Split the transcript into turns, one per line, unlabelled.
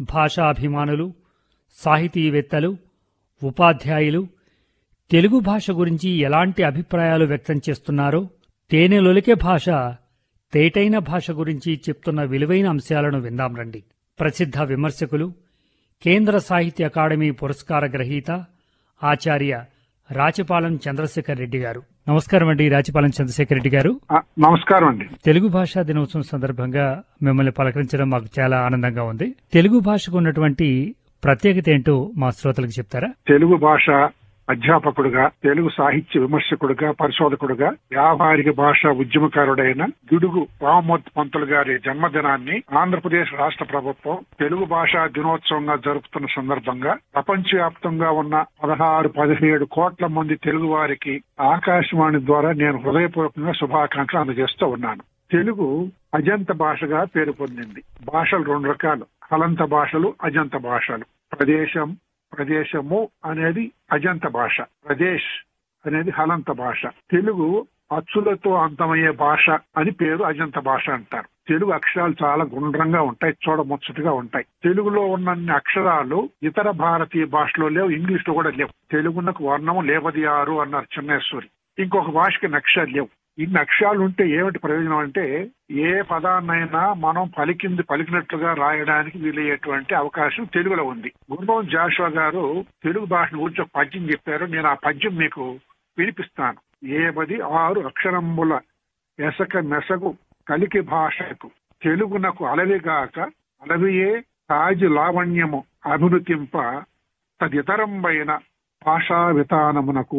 భాషాభిమానులు సాహితీవేత్తలు ఉపాధ్యాయులు తెలుగు భాష గురించి ఎలాంటి అభిప్రాయాలు వ్యక్తం చేస్తున్నారో తేనెలొలికే భాష తేటైన భాష గురించి చెప్తున్న విలువైన అంశాలను విందాం రండి ప్రసిద్ధ విమర్శకులు కేంద్ర సాహిత్య అకాడమీ పురస్కార గ్రహీత ఆచార్య రాచపాలెం చంద్రశేఖర్ రెడ్డి గారు నమస్కారం అండి రాచపాలెం చంద్రశేఖర్ రెడ్డి గారు
ఆ, నమస్కారం అండి
తెలుగు భాషా దినోత్సవం సందర్భంగా మిమ్మల్ని పలకరించడం మాకు చాలా ఆనందంగా ఉంది తెలుగు భాషకు ఉన్నటువంటి ప్రత్యేకత ఏంటో మా శ్రోతలకు చెప్తారా
తెలుగు భాష అధ్యాపకుడుగా తెలుగు సాహిత్య విమర్శకుడుగా పరిశోధకుడుగా వ్యావహారిక భాష ఉద్యమకారుడైన గిడుగు రామమూర్తి పంతులు గారి జన్మదినాన్ని ఆంధ్రప్రదేశ్ రాష్ట్ర ప్రభుత్వం తెలుగు భాషా దినోత్సవంగా జరుపుతున్న సందర్భంగా ప్రపంచవ్యాప్తంగా ఉన్న పదహారు పదిహేడు కోట్ల మంది తెలుగు వారికి ఆకాశవాణి ద్వారా నేను హృదయపూర్వకంగా శుభాకాంక్షలు అందజేస్తూ ఉన్నాను తెలుగు అజంత భాషగా పేరు పొందింది భాషలు రెండు రకాలు హలంత భాషలు అజంత భాషలు ప్రదేశం ప్రదేశము అనేది అజంత భాష ప్రదేశ్ అనేది హలంత భాష తెలుగు అచ్చులతో అంతమయ్యే భాష అని పేరు అజంత భాష అంటారు తెలుగు అక్షరాలు చాలా గుండ్రంగా ఉంటాయి చూడముచ్చటగా ఉంటాయి తెలుగులో ఉన్నన్ని అక్షరాలు ఇతర భారతీయ భాషలో లేవు ఇంగ్లీష్ లో కూడా లేవు తెలుగునకు వర్ణము లేవది ఆరు అన్నారు చిన్నేశ్వరి ఇంకొక భాషకి నక్షరాలు లేవు ఇన్ని అక్షరాలు ఉంటే ఏమిటి ప్రయోజనం అంటే ఏ పదాన్నైనా మనం పలికింది పలికినట్లుగా రాయడానికి వీలయ్యేటువంటి అవకాశం తెలుగులో ఉంది గురుభవన్ జాషువా గారు తెలుగు భాషను గురించి ఒక పద్యం చెప్పారు నేను ఆ పద్యం మీకు వినిపిస్తాను ఏబది ఆరు అక్షరముల ఎసక మెసగు కలికి భాషకు తెలుగునకు అలవిగాక అలవియే తాజు లావణ్యము అభివృతింప తదితరంబైన భాషా విధానమునకు